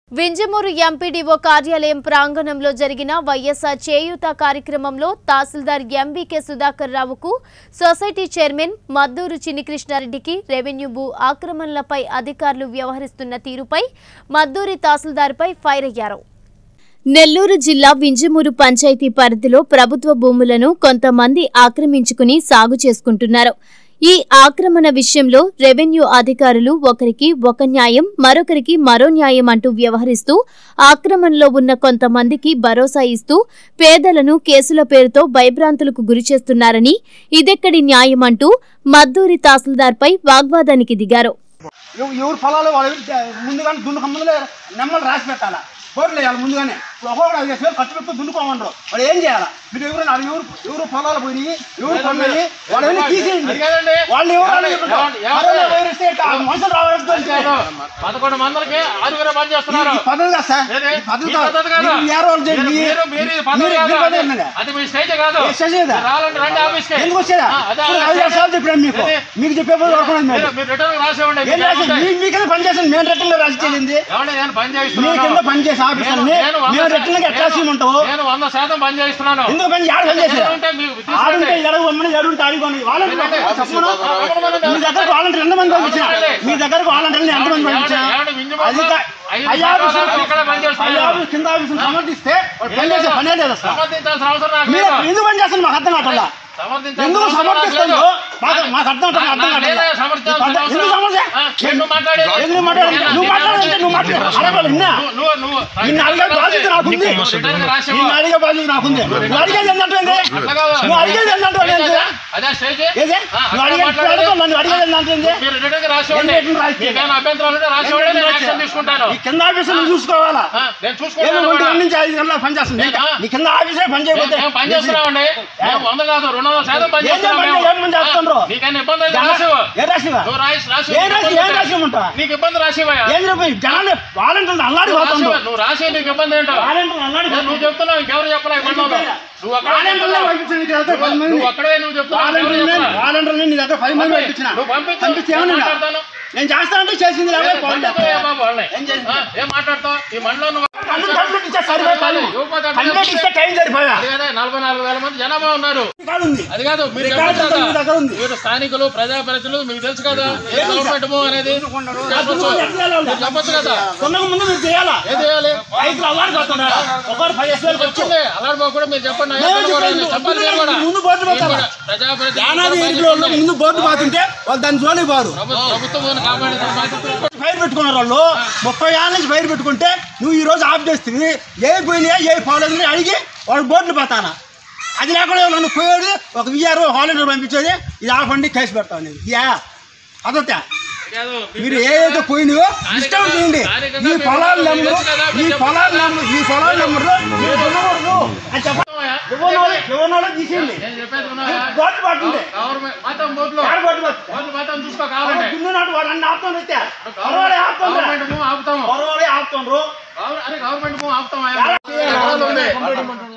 Vinjamuru MPDO కార్యాలయం ప్రాంగణంలో జరిగిన వైఎస్ఆర్ చేయూత కార్యక్రమంలో తహసీల్దార్ ఎంబీకే సుధాకర్ రావుకు సొసైటీ చైర్మన్ మద్దూరు చిన్నికృష్ణారెడ్డికి రెవెన్యూ భూ ఆక్రమణలపై అధికారులు వ్యవహరిస్తున్న తీరుపై మద్దూరి తహసీల్దార్పై ఫైర్ అయ్యారు నెల్లూరు జిల్లా వింజమూరు పంచాయతీ పరిధిలో ప్రభుత్వ భూములను కొంతమంది ఆక్రమించుకుని సాగు చేసుకుంటున్నారు ఈ ఆక్రమణ విషయంలో రెవెన్యూ అధికారులు ఒకరికి ఒక న్యాయం మరొకరికి మరో న్యాయం అంటూ వ్యవహరిస్తూ ఆక్రమణలో ఉన్న కొంతమందికి భరోసా ఇస్తూ పేదలను కేసుల పేరుతో భయభ్రాంతులకు గురిచేస్తున్నారని ఇదెక్కడి న్యాయం అంటూ మద్దూరి తహసీల్దార్పై వాగ్వాదానికి దిగారు ఎవ- ఎవరు పొలాలు వాళ్ళు ఎవరు తే- ముందుగానే దున్నుక ముందులే నెమ్మలు రాసి పెట్టాలా బోర్లు వేయాలి ముందుగానే ఇప్పుడు ఒక్కొక్కడు ఐదు వేలు ఖర్చు పెట్టుకుని దున్నుకోమన్నారు వాళ్ళు ఏం చేయాలా మీరు ఎవరు నాలుగు ఎవరు ఎవరు పొలాలు పోయి ఎవరు కొన్నాయి వాళ్ళు ఎవరు తీసేయండి అది కాదండి. వాళ్ళు ఎవరు అని ఏమండి? చెప్పండి. ఏమండి? కరోనా వైరస్ ఏంటి? ఆ మనుషులు రావడం కాదు. పదకొండు మందికి ఆరుగురే పని చేస్తున్నారు ఈ పద్ధతి కాదు సార్ ఏది? ఈ పద్ధతి ఈ పద్ధతి కాదు. మీరు ఏ రోజు చేయండి? మీరు- మీరు- మీరు ఈ పద్ధతి మీరు- కాదు. మీరు పద్ధతి అది- ఉన్నదా? అది మీ స్టేజ్ కాదు ఏ స్టేజ్ ఇదా? మీరు రావాలంటే రండి ఆఫీస్కి. ఎందుకు వచ్చేదా ఆ, అదే ఇప్పుడు ఆ ఐదు స్టేజ్. సార్లు చెప్పాను మీకు ఏది? మీకు చెప్పే పని పడుకున్నాను మీరు మేము మీరు రిటర్న్ రాసేవ్వండి ఏం రాసి మీ మీకైనా పని చేస్తాను మేము రిటర్న్ రాసి చేయండి ఏమండి నేను పని మీ చేయిస్తున్నాను కింద పని చేసే ఆఫీసర్ని నేను- నేను వంద మేము శా- రిటర్న్ ఎట్లా నేను- చేయమంటావు నేను వంద శాతం పని చేయిస్తున్నాను ఎందుకు పని ఆడ పని చేసేదా ఉంటే మీకు తీసుకోండి. ఆడుంటే ఎడగు అమ్మని ఎడుంటే ఆడుకోండి వాలంటీర్ ఏంటంటే? చెప్పను ఆ, రమణ మంది మీ దగ్గరకు వాలంటీర్ ఎంతమంది పంపించిన మీ దగ్గరకు వాలంటీర్లు ఎంతమంది పంపించిన ఏమండి? వింజమూరులో అది కా- ఐదు అయ్యా ఆఫీసులు- సంవత్సరాలు ఇక్కడ పని చేస్తున్నారు. అయ్యా ఆఫీసు కింద ఆఫీసులు సమర్థిస్తే వాడు పని చేసే పనే లేదు అసలు సమర్థించాల్సిన అవసరం నాకు మీరు లేదు. ఎందుకు పని చేస్తారు మాకు అర్థం కావట్లా సమర్థించాల్సిన ఎందుకు అవసరం నాకు సమర్థిస్తారు లేదు. మాకు మాకు అర్థం కావట్లా, అర్థం నాకు లేదా కావట్లా సమర్థించాల్సిన ఎందుకు అవసరం? సమస్య ఆ, నేను మాట్లాడేది. ఎందుకు మాట్లాడాలి నువ్వు మాట్లాడాలంటే నువ్వు మాట్లాడు అడగాలి నిన్న నువ్వు- నువ్వు- నువ్వు- నిన్ను అడిగే బాధ్యత నాకుంది రిటర్న్ రాసేవ్వు. నిన్ను అడిగే బాధ్యత నాకుంది నువ్వు అడిగేది ఏంటంటే అట్లా కాదు. నువ్వు అడిగేది ఏంటంటే అదే- అదే స్టేజ్ ఏదే ఆ, నువ్వు అట్లా అడిగేది మాట్లాడేది. అడగవు, నన్ను అడిగేది ఏంటంటే మీరు రిటర్న్ రాసేవ్వండి. ఏం రిటర్న్ రాసి- మీకేమైనా అభ్యంతరాలు ఉంటే రాసేవ్వండి, నేను యాక్షన్ తీసుకుంటాను. ఈ కింద ఆఫీసులు చూసుకోవాలా ఆ, నేను ఏదో చూసుకుంటాను ఒంటి కూడా. గంట నుంచి ఐదు గంటల పని చేస్తుంది నేను- ఆ. నీ కింద ఆఫీసే పని మేము చేయకపోతే మేము పని చేస్తున్నామండి మేము వంద కాదు రెండు వందల శాతం పని ఏం చేస్తున్నాం పని మేము. చేయాలి? ఏం పని చేస్తుండ్రు? ఆ, నీకైనా ఇబ్బంది అయితే జనా- రాసివ్వు. ఏ రాసివా నువ్వు రాసి రాసి ఏం రాసి ఏం రాసి ఉంటావా నీకు ఇబ్బంది రాసివ్వయా ఏం చెప్పి జనాలు వాలంటీర్లు అల్లాడి నువ్వు పోతుండ్రు రాసివ్వు. నువ్వు రాసి నీకు ఇబ్బంది ఏంటో వాలంటీర్లు అల్లాడి నువ్వు నువ్వు చెప్తున్నావు ఇంకెవరు చెప్పలే ఈ మండలంలో. నువ్వు అక్కడే వాలంటీర్లు చెప్తున్నావు. పంపించిన నీకు వెళ్తే పది మంది నువ్వు అక్కడే నువ్వు చెప్తున్నావు ఇంకెవరు వాలంటీర్లు చెప్పలే. వాలంటీర్లు నీ దగ్గర పది మంది పంపి. పంపించిన నువ్వు పంపించు. పంపించి నేను ఏమన్నా మాట్లాడతాను. నేను చేస్తానంటే చేసింది లేకపోతే ఏ, పోండి. పంపించు ఏ బాబు వాళ్ళని. ఏం చేసింది? ఆ, ఏం మాట్లాడతావు ఈ మండలం నువ్వు కన్ను కంప్లీట్ ఇచ్చే సరిపోయి పని. యువపతి అట్లా కంప్లీట్ ఇస్తే టైం సరిపోయా అది కాదే నలభై నాలుగు వేల మంది జనాభా ఉన్నారు రికార్డు ఉంది అది కాదు మీరు రికార్డు చెప్పండి మీ కదా. దగ్గర ఉంది. మీరు స్థానికులు ప్రజాప్రతినిధులు మీకు తెలుసు కదా ఏ గవర్నమెంట్ భూమి అనేది చెప్పొచ్చు. మీరు చెప్పొచ్చు కదా కొన్నకు ముందు మీరు చేయాలా ఏం చేయాలి రైతులు అల్లాడి పోతున్నారు ఒకరు పదిహేను వేలు ఖర్చు చెప్తుంది అలాంటి కూడా మీరు చెప్పండి నేను అయ్యా, చెప్పాను. చెప్పండి. చెప్పాలి మీరు కూడా. ముందు బోర్డు మీరు పెట్టాలా? కూడా ప్రజాప్రతినిధులు యానాది కూడా ఏరియాలో ఉన్న ముందు బోర్డు పాతుంటే వాళ్ళు దాని జోలికి పోరు ప్రభు- ప్రభుత్వం కాపాడే బాధ్యత ఫైర్ పెట్టుకున్నారు వాళ్ళు ముప్పై ఏళ్ళ నుంచి ఫైర్ పెట్టుకుంటే నువ్వు ఈ రోజు ఆఫ్ చేస్తుంది ఏ పోయినాయా ఏ పోలేదు అడిగి వాళ్ళు బోర్డులు పోతానా అది లేకుండా నన్ను పోయేది ఒక విఆర్ హాలిడర్ పంపించేది ఇది ఆపండి కేసు పెడతాను నేను యా అదొత్తా కాదు, మీరు ఏదైతే పోయినాయో ఇష్టం చేయండి ఈ పొలాల నెంబరు ఈ పొలాల నెంబరు ఈ పొలాల నెంబరు మీరు ఇవ్వకూడదు అని చెప్పండి ఇవ్వనోళ్ళు ఇవ్వనోళ్ళు తీసేయండి నేను చెప్పేది ఉన్నాయా? బోర్డు పట్టింది గవర్నమెంట్ మొత్తం బోర్డులో యాడ బోర్డు పట్టింది బోర్డు మొత్తం చూసుకో కావాలంటే దున్ను నాటు వాడు అన్ని ఆపుతాను అయితే పర్వాలే ఆపుతాను గవర్నమెంట్ భూమి ఆపుతాము పర్వాలే ఆపుతాను గవర్- అరే గవర్నమెంట్ భూమి ఆపుతామా ఎకరాలు ఉంది